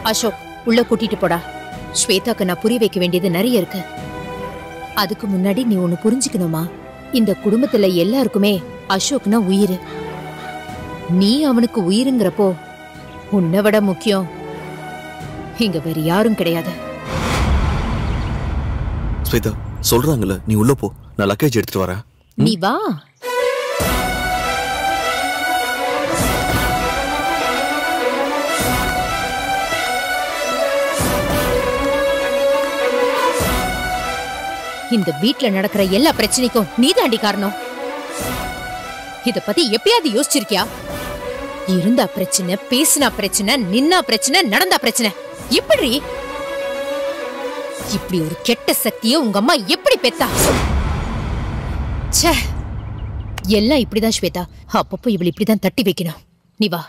அசோக் உள்ள கூட்டிட்டு போடா ஸ்வேதாக்கு நான் புரிய வைக்க வேண்டியது நிறைய இருக்கு அதுக்கு முன்னாடி நீ ஒண்ணு புரிஞ்சுக்கணுமா இந்த குடும்பத்துல எல்லாருக்குமே அசோக்னா உயிர் நீ அவனுக்கு உயிருங்கிறப்போ உன்னை விட முக்கியம் இங்க வேற யாரும் கிடையாது ஸ்வேதா சொல்றாங்கல்ல நீ உள்ள போ நான் லக்கேஜ் எடுத்துட்டு வரேன் நீ வா இந்த வீட்ல நடக்கிற எல்லா பிரச்சனைக்கும் நீதாண்டி காரணம் இத பத்தி எப்பயாவது யோசிச்சிருக்கியா இருந்தா பிரச்சனை பேசினா பிரச்சனை நின்னா பிரச்சனை நடந்தா பிரச்சனை எப்படி இப்படி ஒரு கெட்ட சக்தியை உங்க அம்மா எப்படி பெத்தா ச்சே எல்லாம் இப்படிதான் ஸ்வேதா அப்பப்போ இவளை இப்படிதான் தட்டி வைக்கணும் நீ வா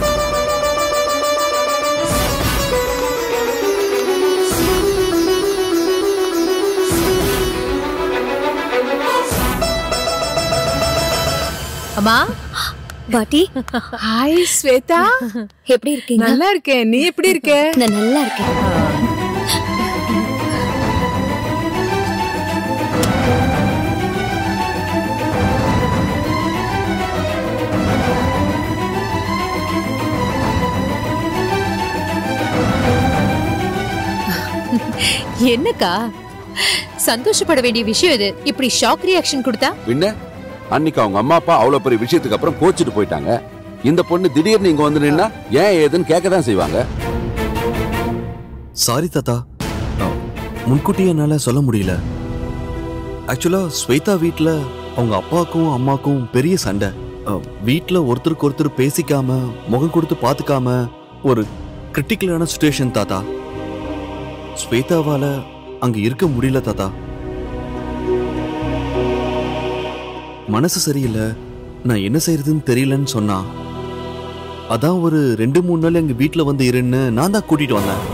அம்மா பாட்டி ஹாய் ஸ்வேதா எப்படி இருக்கீங்க நல்லா இருக்கேன் நீ எப்படி இருக்க நான் நல்லா இருக்கேன் என்னக்கா சந்தோஷப்பட வேண்டிய விஷயம் இது இப்படி ஷாக் ரியாக்ஷன் கொடுத்தா பின்ன அன்னைக்கு அவங்க அம்மா அப்பா அவ்வளவு பெரிய விஷயத்துக்கு அப்புறம் கோச்சிட்டு போயிட்டாங்க இந்த பொண்ணு திடீர்னு இங்க வந்து நின்னா ஏன் ஏதுன்னு கேட்க தான் செய்வாங்க சாரி தாத்தா அஹ், முன்கூட்டியே என்னால சொல்ல முடியல ஆக்சுவலா ஸ்வேதா வீட்ல அவங்க அப்பாவுக்கும் அம்மாக்கும் பெரிய சண்டை அஹ், வீட்ல ஒருத்தருக்கு ஒருத்தர் பேசிக்காம முகம் கொடுத்து பார்த்துக்காம ஒரு கிரிட்டிக்கலான சுச்சுவேஷன் தாத்தா ஸ்வேதாவால அங்க இருக்க முடியல தாத்தா மனசு சரியில்லை நான் என்ன செய்யறதுன்னு தெரியலன்னு சொன்னா அதான் ஒரு ரெண்டு மூணு நாள் எங்க வீட்ல வந்து இருன்னு நான் தான் கூட்டிட்டு வந்தேன்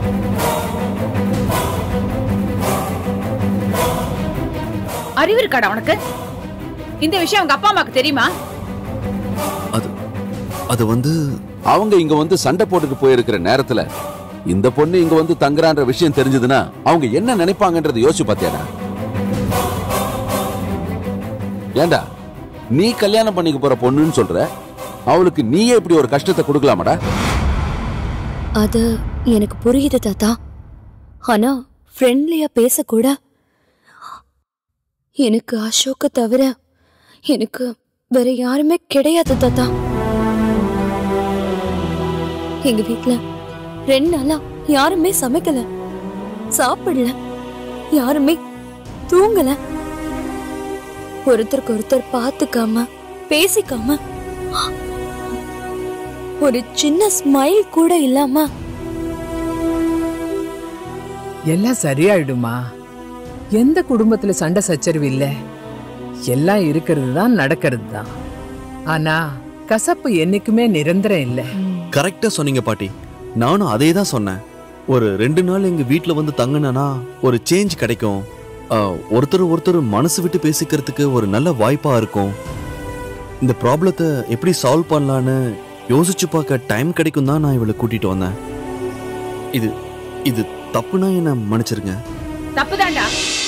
அறிவு இருக்காடா உனக்கு இந்த விஷயம் உங்க அப்பா அம்மாக்கு தெரியுமா அது அது வந்து அவங்க இங்க வந்து சண்டை போட்டுட்டு போயிருக்கிற நேரத்துல இந்த பொண்ணு இங்க வந்து தங்குறான்ற விஷயம் தெரிஞ்சதுன்னா அவங்க என்ன நினைப்பாங்கன்றத யோசிச்சு பாத்தியாடா ஏண்டா நீ கல்யாணம் பண்ணிக்க போற பொண்ணுன்னு சொல்ற அவளுக்கு நீயே இப்படி ஒரு கஷ்டத்தை கொடுக்கலாமாடா அது எனக்கு புரியுது தாத்தா ஆனா ஃப்ரெண்ட்லியா பேசக்கூட எனக்கு அசோக்க தவிர எனக்கு வேற யாருமே கிடையாது தாத்தா எங்க வீட்ல ரெண்டு நாளா யாருமே சமைக்கல சாப்பிடல யாருமே தூங்கல ஒருத்தருக்கு ஒருத்தர் பார்த்துக்காம பேசிக்காம ஒரு சின்ன ஸ்மைல் கூட இல்லாம எல்லாம் சரியாயிடுமா எந்த குடும்பத்துல சண்டை சச்சரவு இல்ல எல்லாம் இருக்கிறது தான் நடக்கிறது தான் ஆனா கசப்பு என்னைக்குமே நிரந்தரம் இல்ல கரெக்டா சொன்னீங்க பாட்டி நானும் அதே தான் சொன்னேன் ஒரு ரெண்டு நாள் எங்க வீட்ல வந்து தங்கினா ஒரு சேஞ்ச் கிடைக்கும் ஆ, ஒருத்தர் ஒருத்தர் மனசு விட்டு பேசிக்கிறதுக்கு ஒரு நல்ல வாய்ப்பா இருக்கும் இந்த ப்ராப்ளத்தை எப்படி சால்வ் பண்ணலான்னு யோசிச்சு பார்க்க டைம் கிடைக்கும் தான் நான் இவளை கூட்டிட்டு வந்தேன் இது இது தப்புனா என்ன மன்னிச்சிருங்க தப்புதான்டா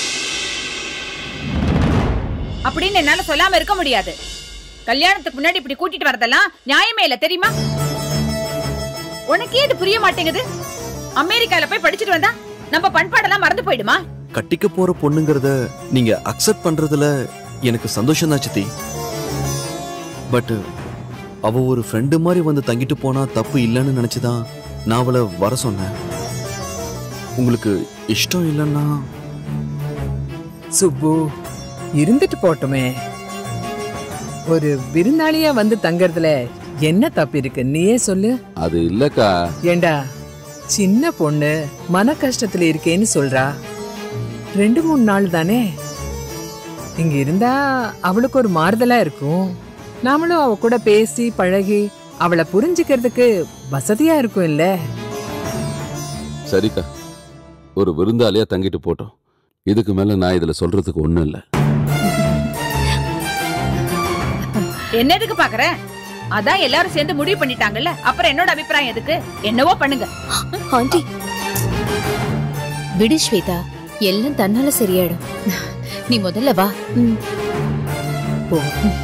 அப்படின்னு என்னால சொல்லாம இருக்க முடியாது கல்யாணத்துக்கு முன்னாடி இப்படி கூட்டிட்டு வரதெல்லாம் நியாயமே இல்ல தெரியுமா உனக்கே இது புரிய மாட்டேங்குது அமெரிக்கால போய் படிச்சுட்டு வந்தா நம்ம பண்பாடெல்லாம் மறந்து போயிடுமா கட்டிக்க போற பொண்ணுங்கிறத நீங்க அக்செப்ட் பண்றதுல எனக்கு சந்தோஷம் தான் சித்தி பட் அவ ஒரு ஃப்ரெண்டு மாதிரி வந்து தங்கிட்டு போனா தப்பு இல்லைன்னு நினைச்சுதான் நான் அவளை வர சொன்னேன் உங்களுக்கு இஷ்டம் இல்லைன்னா சுப்பு இருந்துட்டு போட்டுமே ஒரு விருந்தாளியா வந்து தங்கறதுல என்ன தப்பு இருக்கு நீயே சொல்லு அது இல்லக்கா ஏண்டா சின்ன பொண்ணு மன கஷ்டத்துல இருக்கேன்னு சொல்றா ரெண்டு மூணு நாள் தானே இங்க இருந்தா அவளுக்கு ஒரு மாறுதலா இருக்கும் நாமளும் அவ கூட பேசி பழகி அவளை புரிஞ்சுக்கிறதுக்கு வசதியா இருக்கும் இல்ல சரிக்கா ஒரு விருந்தாளியா தங்கிட்டு போட்டோம் இதுக்கு மேல நான் இதுல சொல்றதுக்கு ஒண்ணும் இல்ல என்ன எதுக்கு பாக்குற அதான் எல்லாரும் சேர்ந்து முடிவு பண்ணிட்டாங்கல்ல அப்புறம் என்னோட அபிப்பிராயம் எதுக்கு என்னவோ பண்ணுங்க ஆண்டி விடு ஸ்வேதா எல்லாம் தன்னால சரியாயிடும் நீ முதல்ல வா ம். போ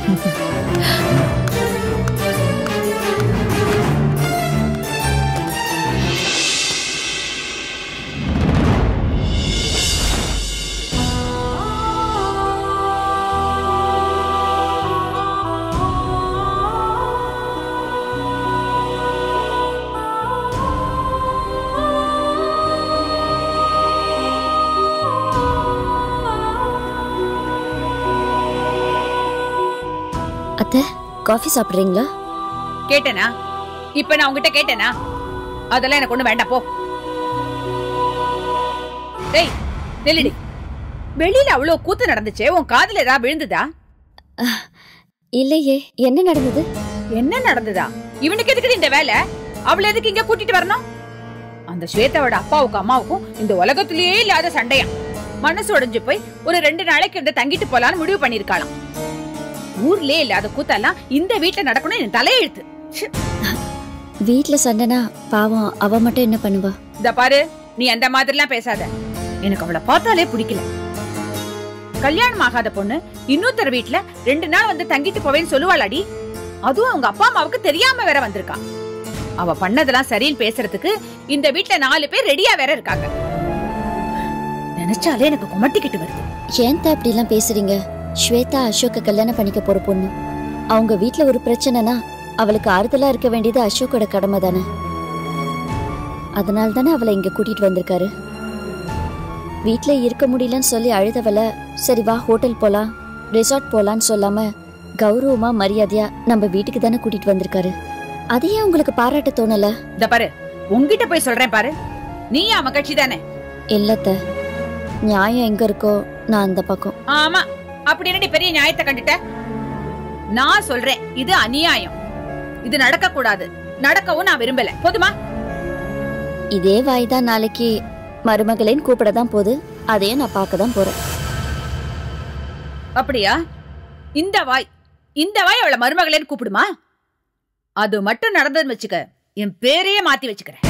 அத்தை காஃபி சாப்பிடுறீங்களா கேட்டேனா இப்ப நான் உங்ககிட்ட கேட்டேனா அதெல்லாம் எனக்கு ஒண்ணு வேண்டாம் போ டேய் நெல்லிடி வெளியில அவ்வளவு கூத்து நடந்துச்சே உன் காதுல ஏதாவது விழுந்துதா இல்லையே என்ன நடந்தது என்ன நடந்ததா இவனுக்கு எதுக்கு இந்த வேலை அவள எதுக்கு இங்க கூட்டிட்டு வரணும் அந்த ஸ்வேதாவோட அப்பாவுக்கும் அம்மாவுக்கும் இந்த உலகத்திலேயே இல்லாத சண்டையா மனசு உடைஞ்சு போய் ஒரு ரெண்டு நாளைக்கு இந்த தங்கிட்டு போலான்னு முடிவு பண்ணிருக்காளாம் ஊர்லயே இல்லாத கூத்தெல்லாம் இந்த வீட்டுல நடக்கணும் என் தலையெழுத்து ச்சே. வீட்ல சண்டைனா பாவம் அவ மட்டும் என்ன பண்ணுவா இந்த பாரு நீ அந்த மாதிரிலாம் பேசாத எனக்கு அவளை பார்த்தாலே பிடிக்கல கல்யாணம் ஆகாத பொண்ணு இன்னொருத்தர் வீட்ல ரெண்டு நாள் வந்து தங்கிட்டு போவேன்னு சொல்லுவாளாடி அதுவும் அவங்க அப்பா அம்மாவுக்கு தெரியாம வேற வந்திருக்கா அவ பண்ணதெல்லாம் சரின்னு பேசுறதுக்கு இந்த வீட்ல நாலு பேர் ரெடியா வேற இருக்காங்க நினைச்சாலே எனக்கு குமட்டிக்கிட்டு வருது ஏன் தான் இப்படி எல்லாம் பேசுறீங்க ஸ்வேதா அசோக்க கல்யாணம் பண்ணிக்க போற பொண்ணு அவங்க வீட்ல ஒரு பிரச்சனைனா அவளுக்கு ஆறுதலா இருக்க வேண்டியது அசோக்கோட கடமை தானே அதனால தானே அவளை இங்க கூட்டிட்டு வந்திருக்காரு வீட்ல இருக்க முடியலன்னு சொல்லி அழுதவள சரி வா ஹோட்டல் போலாம் ரெசார்ட் போலான்னு சொல்லாம கௌரவமா மரியாதையா நம்ம வீட்டுக்கு தானே கூட்டிட்டு வந்திருக்காரு அதையே உங்களுக்கு பாராட்ட தோணல இந்த பாரு உன்கிட்ட போய் சொல்றேன் பாரு நீ அவன் கட்சி தானே இல்லத்த நியாயம் எங்க இருக்கோ நான் அந்த பக்கம் ஆமா அப்படி என்னடி பெரிய நியாயத்தை கண்டுட்ட நான் சொல்றேன் இது அநியாயம் இது நடக்க கூடாது நடக்கவும் நான் விரும்பல போதுமா இதே வாய் தான் நாளைக்கு மருமகளேன்னு கூப்பிட தான் போகுது அதையும் நான் பார்க்க தான் போறேன் அப்படியா இந்த வாய் இந்த வாய் அவளை மருமகளேன்னு கூப்பிடுமா அது மட்டும் நடந்ததுன்னு வச்சுக்க என் பேரையே மாத்தி வச்சுக்கிறேன்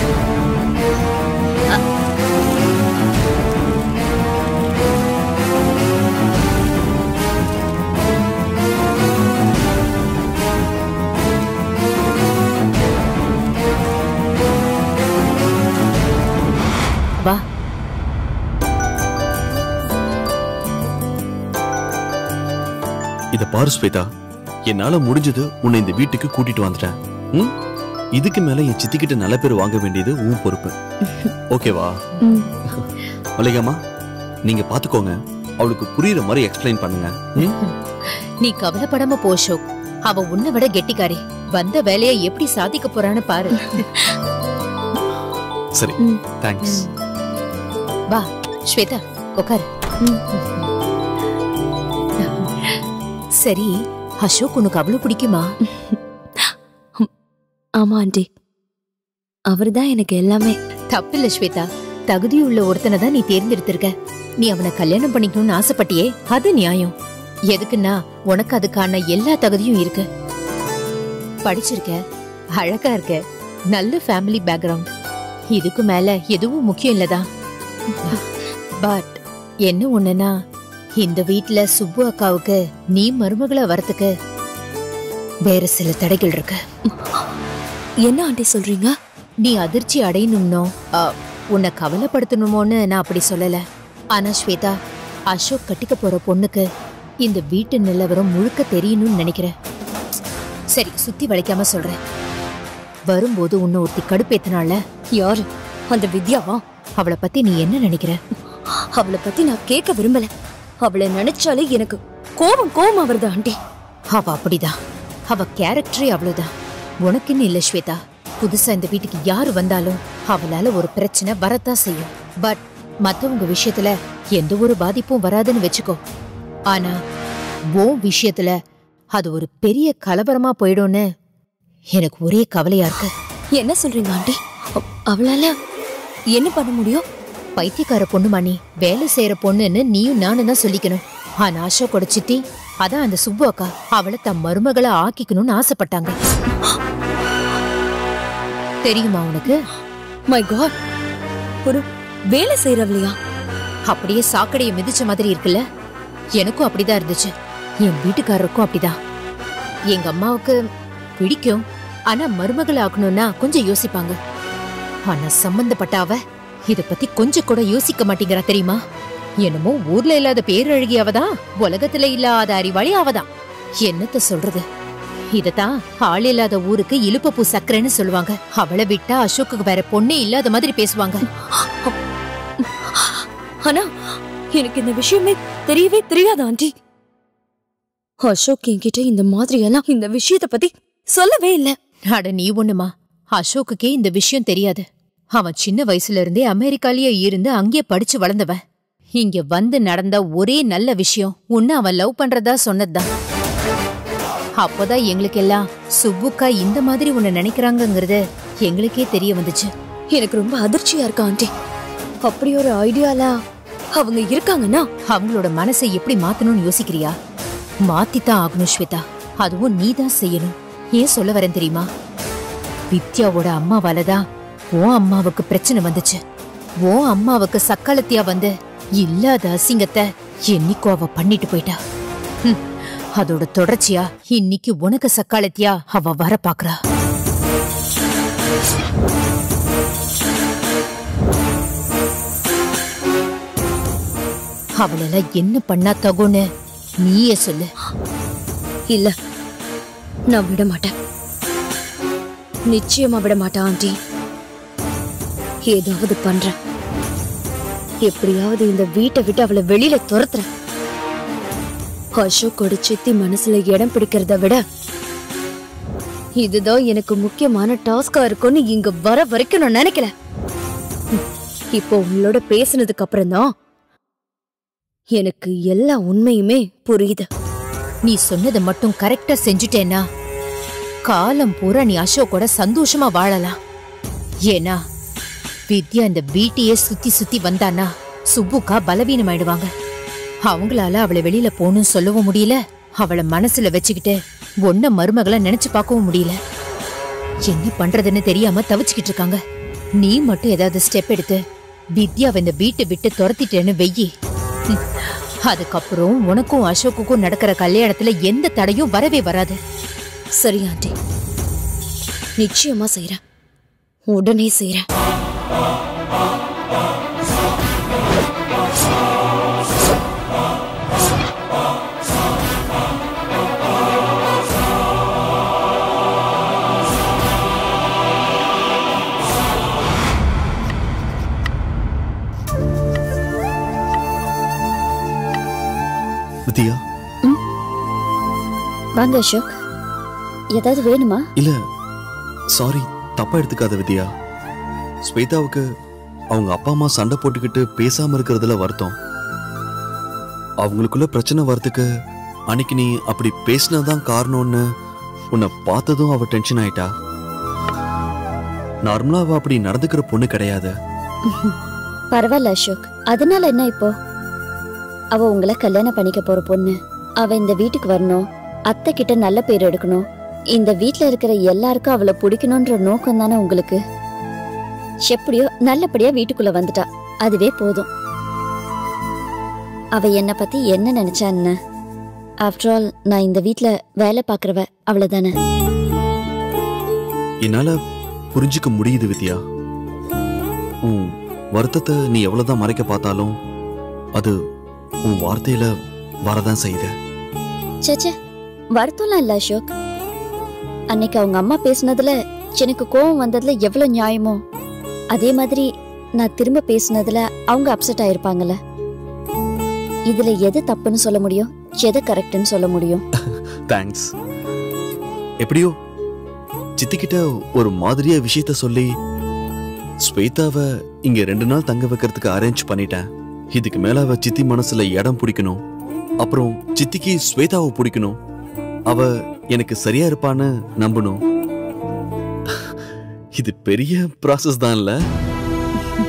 வா இத பாரு ஸ்வேதா என்னால முடிஞ்சது உன்னை இந்த வீட்டுக்கு கூட்டிட்டு வந்துட்டேன் ம்? இதுக்கு மேல என் சித்திக்கிட்ட நல்ல பேர் வாங்க வேண்டியது உன் பொறுப்பு ஓகேவா மல்லிகாமா நீங்க பாத்துக்கோங்க அவளுக்கு புரியுற மாதிரி எக்ஸ்பிளைன் பண்ணுங்க ம்? நீ கவலைப்படாம போ அசோக் அவ உன்னை விட கெட்டிக்காரி வந்த வேலையை எப்படி சாதிக்க போறான்னு பாரு சரி ம். தேங்க்ஸ் வா ஸ்வேதா உட்காரு சரி அசோக் உனக்கு அவ்வளவு பிடிக்குமா ஆமா ஆண்டி அவர் தான் எனக்கு எல்லாமே தப்பில்ல ஸ்வேதா தகுதியுள்ள ஒருத்தனை தான் நீ தேர்ந்தெடுத்திருக்க நீ அவனை கல்யாணம் பண்ணிக்கணும்னு ஆசைப்பட்டியே அது நியாயம் எதுக்குன்னா உனக்கு அதுக்கான எல்லா தகுதியும் இருக்கு படிச்சிருக்க அழகா இருக்க நல்ல ஃபேமிலி பேக்ரவுண்ட் இதுக்கு மேல எதுவும் முக்கியம் இல்லதா பட் என்ன ஒண்ணுனா இந்த வீட்ல சுப்பு அக்காவுக்கு நீ மருமகளா வரத்துக்கு வேற சில தடைகள் இருக்கு என்ன ஆண்டி சொல்றீங்க நீ அதிர்ச்சி அடையணும்னோ அ, உன்னை கவலைப்படுத்தணுமோன்னு நான் அப்படி சொல்லல ஆனா ஸ்வேதா அசோக் கட்டிக்க போற பொண்ணுக்கு இந்த வீட்டு நிலவரம் முழுக்க தெரியணும்னு நினைக்கிறேன் சரி சுத்தி வளைக்காம சொல்றேன் வரும்போது உன்னை ஒருத்தி கடுப்பேத்தினால யாரு அந்த வித்யாவா அவளை பத்தி நீ என்ன நினைக்கிற அவளை பத்தி நான் கேட்க விரும்பல அவளை நினைச்சாலே எனக்கு கோபம் கோபம் வருது ஆண்டி அவ அப்படிதான் அவ கேரக்டரே அவ்வளவுதான் உனக்குன்னு இல்ல ஸ்வேதா புதுசா இந்த வீட்டுக்கு யாரு வந்தாலும் அவளால ஒரு பிரச்சனை வரத்தான் செய்யும் பட் மத்தவங்க விஷயத்துல எந்த ஒரு பாதிப்பும் வராதுன்னு வெச்சுக்கோ ஆனா உன் விஷயத்துல அது ஒரு பெரிய கலவரமா போயிடும்னு எனக்கு ஒரே கவலையா இருக்கு என்ன சொல்றீங்க ஆண்டி அ- அவளால என்ன பண்ண முடியும் பைத்தியக்கார பொண்ணுமா நீ வேலை செய்யற பொண்ணுன்னு நீயும் நானும் தான் சொல்லிக்கணும் ஆனா அசோக்கோட சித்தி அதான் அந்த சுப்பு அக்கா அவளை தம் மருமகளை ஆக்கிக்கணும்னு ஆசைப்பட்டாங்க தெரியுமா உனக்கு மை காட் ஒரு வேலை செய்யறவளையா அப்படியே சாக்கடையை மிதிச்ச மாதிரி இருக்குல்ல எனக்கும் அப்படிதான் இருந்துச்சு என் வீட்டுக்காரருக்கும் அப்படிதான் எங்க அம்மாவுக்கு பிடிக்கும் ஆனா மருமகளை ஆக்கணும்னா கொஞ்சம் யோசிப்பாங்க ஆனா சம்பந்தப்பட்ட அவ இத பத்தி கொஞ்சம் கூட யோசிக்க மாட்டேங்கிறா தெரியுமா என்னமோ ஊர்ல இல்லாத பேரழகி அவதான் உலகத்துல இல்லாத அறிவாளி அவதான் என்னத்த சொல்றது இதத்தான் ஆள் இல்லாத ஊருக்கு இலுப்பப்பூ சக்கரைன்னு சொல்லுவாங்க அவளை விட்டா அசோக்குக்கு வேற பொண்ணே இல்லாத மாதிரி பேசுவாங்க ஆனா எனக்கு இந்த விஷயமே தெரியவே தெரியாது ஆண்டி அசோக் என்கிட்ட இந்த மாதிரி எல்லாம் இந்த விஷயத்த பத்தி சொல்லவே இல்ல அட நீ ஒண்ணுமா அசோக்குக்கே இந்த விஷயம் தெரியாது அவன் சின்ன வயசுல இருந்தே அமெரிக்காலயே இருந்து அங்கேயே படிச்சு வளர்ந்தவன் இங்க வந்து நடந்த ஒரே நல்ல விஷயம் உன்னை அவன் லவ் பண்றதா சொன்னதுதான் அப்போதான் எங்களுக்கு எல்லாம் சுப்புக்கா இந்த மாதிரி உன்னை நினைக்கிறாங்கங்கிறது எங்களுக்கே தெரிய வந்துச்சு எனக்கு ரொம்ப அதிர்ச்சியா இருக்கா ஆண்டி அப்படி ஒரு ஐடியால அவங்க இருக்காங்கன்னா அவங்களோட மனசை எப்படி மாத்தணும்னு யோசிக்கிறியா மாத்தித்தான் ஆகணும் ஸ்வேதா அதுவும் நீ தான் செய்யணும் ஏன் சொல்ல வரேன் தெரியுமா வித்யாவோட அம்மாவால தான் உன் அம்மாவுக்கு பிரச்சனை வந்துச்சு உன் அம்மாவுக்கு சக்காலத்தியா வந்து இல்லாத அசிங்கத்தை என்னைக்கோ அவ பண்ணிட்டு போயிட்டா ஹம், அதோட தொடர்ச்சியா இன்னைக்கு உனக்கு சக்காலத்தியா அவ வர பாக்குறா அவளெல்லாம் என்ன பண்ணா தகுன்னு நீயே சொல்லு இல்ல நான் விட மாட்டேன் நிச்சயமா விட மாட்டேன் ஆண்டி ஏதாவது பண்றேன் எப்படியாவது இந்த வீட்டை விட்டு அவளை வெளியில துரத்துறேன் அசோக்கோட சித்தி மனசுல இடம் பிடிக்கிறத விட இதுதான் எனக்கு முக்கியமான டாஸ்கா இருக்கும்னு இங்க வர வரைக்கும் நான் நினைக்கல ம், இப்போ உங்களோட பேசுனதுக்கு அப்புறம் தான் எனக்கு எல்லா உண்மையுமே புரியுது நீ சொன்னதை மட்டும் கரெக்டா செஞ்சுட்டேன்னா காலம் பூரா நீ அசோக்கோட சந்தோஷமா வாழலாம் ஏன்னா வித்யா இந்த வீட்டையே சுத்தி சுத்தி வந்தானா சுப்புக்கா பலவீனமாயிடுவாங்க அவங்களால அவளை வெளியில போகணும்னு சொல்லவும் முடியல அவளை மனசுல வச்சுக்கிட்டு ஒன்ன மருமகளை நினைச்சு பார்க்கவும் முடியல என்ன பண்றதுன்னு தெரியாம தவிச்சுக்கிட்டு இருக்காங்க நீ மட்டும் ஏதாவது ஸ்டெப் எடுத்து வித்யாவை இந்த வீட்டை விட்டு துரத்திட்டேன்னு வெயி ம், அதுக்கப்புறம் உனக்கும் அசோக்குக்கும் நடக்கிற கல்யாணத்துல எந்த தடையும் வரவே வராது சரி ஆண்டி நிச்சயமா செய்றேன் உடனே செய்றேன் வித்யா வாங்க அசோக் ஏதாவது வேணுமா இல்ல சாரி தப்பா எடுத்துக்காத வித்யா ஸ்வேதாவுக்கு அவங்க அப்பா அம்மா சண்டை போட்டுக்கிட்டு பேசாம இருக்கிறதுல வருத்தம் அவங்களுக்குள்ள பிரச்சனை வரதுக்கு அன்னைக்கு நீ அப்படி பேசினதான் காரணம்னு உன்னை பார்த்ததும் அவ டென்ஷன் ஆயிட்டா நார்மலா அவ அப்படி நடந்துக்கிற பொண்ணு கிடையாது பரவாயில்ல அசோக் அதனால என்ன இப்போ அவ உங்களை கல்யாணம் பண்ணிக்க போற பொண்ணு அவ இந்த வீட்டுக்கு வரணும் அத்தை கிட்ட நல்ல பேர் எடுக்கணும் இந்த வீட்ல இருக்கிற எல்லாருக்கும் அவளை பிடிக்கணும்ன்ற நோக்கம் தானே உங்களுக்கு எப்படியோ நல்லபடியா வீட்டுக்குள்ள வந்துட்டா அதுவே போதும் அவ என்ன பத்தி என்ன நினைச்சா என்ன ஆஃப்டர் ஆல் நான் இந்த வீட்ல வேலை பாக்குறவ அவ்வளவுதானே என்னால புரிஞ்சுக்க முடியுது வித்யா உன் வருத்தத்தை நீ எவ்வளவுதான் மறைக்க பார்த்தாலும் அது உன் வார்த்தையில வரதான் செய்யுது சேச்சே வருத்தம்லாம் இல்ல அசோக் அன்னைக்கு அவங்க அம்மா பேசுனதுல எனக்கு கோவம் வந்ததுல எவ்வளவு நியாயமோ அதே மாதிரி நான் திரும்ப பேசுனதுல அவங்க அப்செட் ஆயிருப்பாங்கல்ல இதுல எது தப்புன்னு சொல்ல முடியும் எது கரெக்ட்னு சொல்ல முடியும் தேங்க்ஸ் எப்படியோ சித்திக்கிட்ட ஒரு மாதிரியா விஷயத்த சொல்லி ஸ்வேதாவை இங்க ரெண்டு நாள் தங்க வைக்கிறதுக்கு அரேஞ்ச் பண்ணிட்டேன் இதுக்கு மேல அவ சித்தி மனசுல இடம் பிடிக்கணும் அப்புறம் சித்திக்கு ஸ்வேதாவை பிடிக்கணும் அவ எனக்கு சரியா இருப்பான்னு நம்பணும் இது பெரிய ப்ராசஸ் தான் இல்ல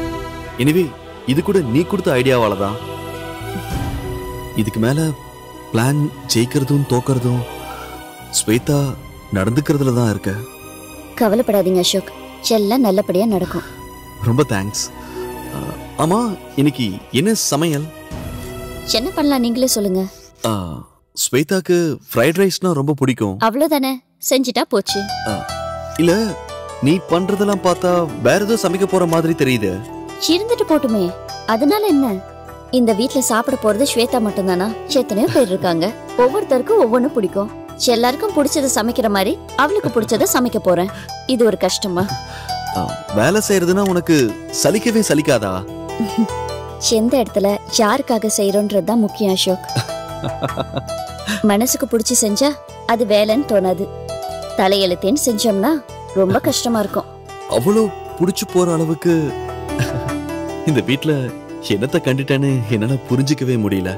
எனிவே இது கூட நீ கொடுத்த ஐடியாவால தான் இதுக்கு மேல பிளான் ஜெயிக்கிறதும் தோக்கறதும் ஸ்வேதா நடந்துக்கிறதுல தான் இருக்க கவலைப்படாதீங்க அசோக் எல்லாம் நல்லபடியா நடக்கும் ரொம்ப தேங்க்ஸ் ஆமா இன்னைக்கு என்ன சமையல் என்ன பண்ணலாம் நீங்களே சொல்லுங்க ஆ, ஸ்வேதாக்கு ஃப்ரைட் ரைஸ்னா ரொம்ப பிடிக்கும் அவ்வளவுதானே செஞ்சுட்டா போச்சு ஆ, இல்ல நீ பண்றதெல்லாம் பார்த்தா வேற ஏதோ சமைக்க போற மாதிரி தெரியுது இருந்துட்டு போட்டுமே அதனால என்ன இந்த வீட்ல சாப்பிட போறது ஸ்வேதா மட்டும்தானா எத்தனையோ பேர் இருக்காங்க ஒவ்வொருத்தருக்கும் ஒவ்வொன்னு பிடிக்கும் எல்லாருக்கும் பிடிச்சத சமைக்கிற மாதிரி அவளுக்கு பிடிச்சத சமைக்க போறேன் இது ஒரு கஷ்டமா ஆ, வேலை செய்யறதுன்னா உனக்கு சலிக்கவே சலிக்காதா எந்த இடத்துல யாருக்காக செய்யறோன்றது தான் முக்கியம் அசோக் மனசுக்கு பிடிச்சி செஞ்சா அது வேலைன்னு தோணாது தலையெழுத்தேன்னு செஞ்சோம்னா ரொம்ப கஷ்டமா இருக்கும் அவ்வளோ புடிச்சு போற அளவுக்கு இந்த வீட்ல என்னத்த கண்டுட்டேன்னு என்னால புரிஞ்சுக்கவே முடியல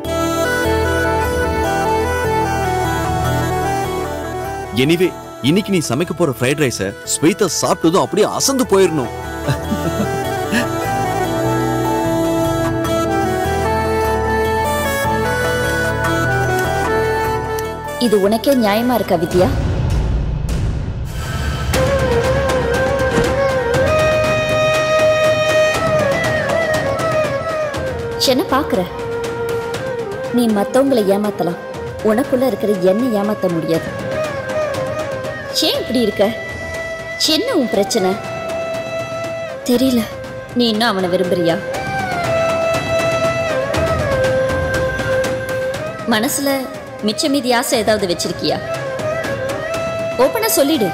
எனிவே இன்னைக்கு நீ சமைக்க போற ஃப்ரைட் ரைஸ ஸ்வேதா சாப்பிட்டதும் அப்படியே அசந்து போயிடணும் இது உனக்கே நியாயமா இருக்கா வித்யா என்ன பாக்குற நீ மத்தவங்களை ஏமாத்தலாம் உனக்குள்ள இருக்கிற என்ன ஏமாத்த முடியாது ஏன் இப்படி இருக்க என்ன உன் பிரச்சனை தெரியல நீ இன்னும் அவனை விரும்புறியா மனசுல மிச்ச மீதி ஆசை ஏதாவது வச்சிருக்கியா ஓப்பனா சொல்லிடு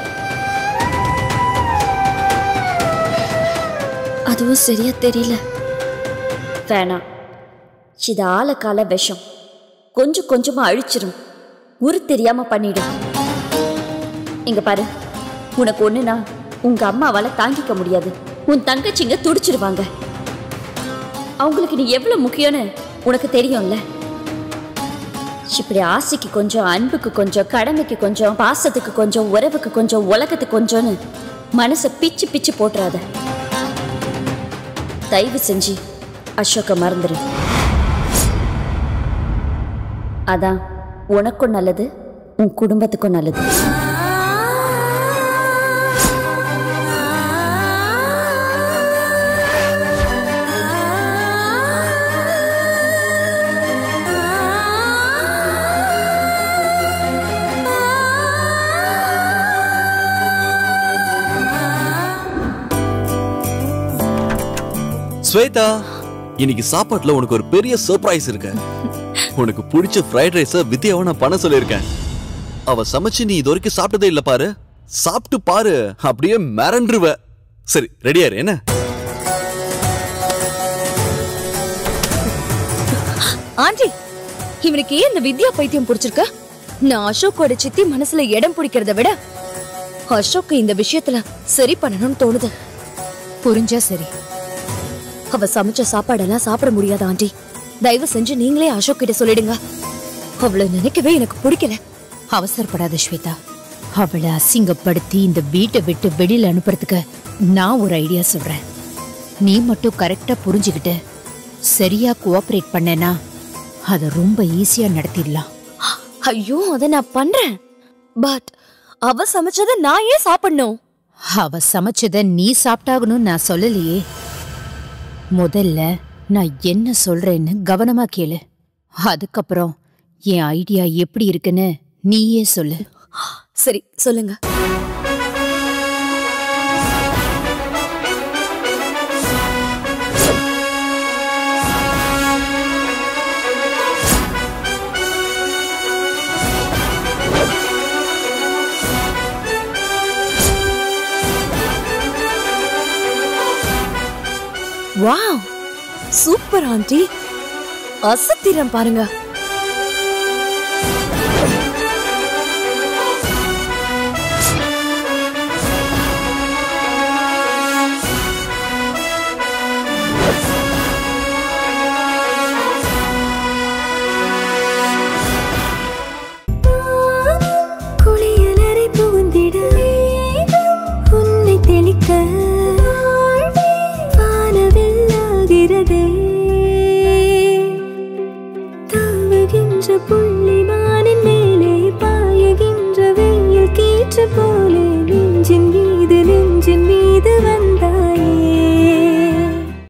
அதுவும் சரியா தெரியல வேணாம் இது ஆழக்கால விஷம் கொஞ்சம் கொஞ்சமா அழிச்சிரும் உரு தெரியாம பண்ணிடும் இங்க பாரு உனக்கு ஒண்ணுனா உங்க அம்மாவால தாங்கிக்க முடியாது உன் தங்கச்சிங்க துடிச்சிருவாங்க அவங்களுக்கு நீ எவ்வளவு முக்கியம்னு உனக்கு தெரியும்ல இப்படி ஆசைக்கு கொஞ்சம் அன்புக்கு கொஞ்சம் கடமைக்கு கொஞ்சம் பாசத்துக்கு கொஞ்சம் உறவுக்கு கொஞ்சம் உலகத்துக்கு கொஞ்சம்னு மனசை பிச்சு பிச்சு போட்டுறாத தயவு செஞ்சு அசோக்க மறந்துரு அதான் உனக்கும் நல்லது உன் குடும்பத்துக்கும் நல்லது ஸ்வேதா இன்னைக்கு சாப்பாட்டுல உனக்கு ஒரு பெரிய சர்ப்ரைஸ் இருக்கு உனக்கு பிடிச்ச ஃப்ரைட் ரைஸ வித்யாவை நான் பண்ண சொல்லியிருக்கேன் அவ சமைச்சு நீ இது வரைக்கும் சாப்பிட்டதே இல்ல பாரு சாப்பிட்டு பாரு அப்படியே மிரண்டுருவ சரி ரெடியாரு என்ன ஆண்டி இவனுக்கு ஏன் இந்த வித்யா பைத்தியம் பிடிச்சிருக்க நான் அசோக்கோட சித்தி மனசுல இடம் பிடிக்கிறத விட அசோக் இந்த விஷயத்துல சரி பண்ணணும்னு தோணுது புரிஞ்சா சரி அவ சமைச்ச சாப்பாடெல்லாம் சாப்பிட முடியாது ஆண்டி தயவு செஞ்சு நீங்களே அசோக் கிட்ட சொல்லிடுங்க அவளை நினைக்கவே எனக்கு பிடிக்கல அவசரப்படாத ஸ்வேதா அவளை அசிங்கப்படுத்தி இந்த வீட்டை விட்டு வெளியில அனுப்புறதுக்கு நான் ஒரு ஐடியா சொல்றேன் நீ மட்டும் கரெக்டா புரிஞ்சுக்கிட்டு சரியா கோஆபரேட் பண்ணேனா அதை ரொம்ப ஈஸியா நடத்திடலாம் ஐயோ அதை நான் பண்றேன் பட் அவ சமைச்சத நான் ஏன் சாப்பிடணும் அவ சமைச்சத நீ சாப்பிட்டாகணும்னு நான் சொல்லலையே முதல்ல நான் என்ன சொல்றேன்னு கவனமா கேளு அதுக்கப்புறம் என் ஐடியா எப்படி இருக்குன்னு நீயே சொல்லு சரி சொல்லுங்க வாவ் சூப்பர் ஆண்டி அசத்திரம் பாருங்க குளியலறை புகுந்திட உன்னை தெளிக்க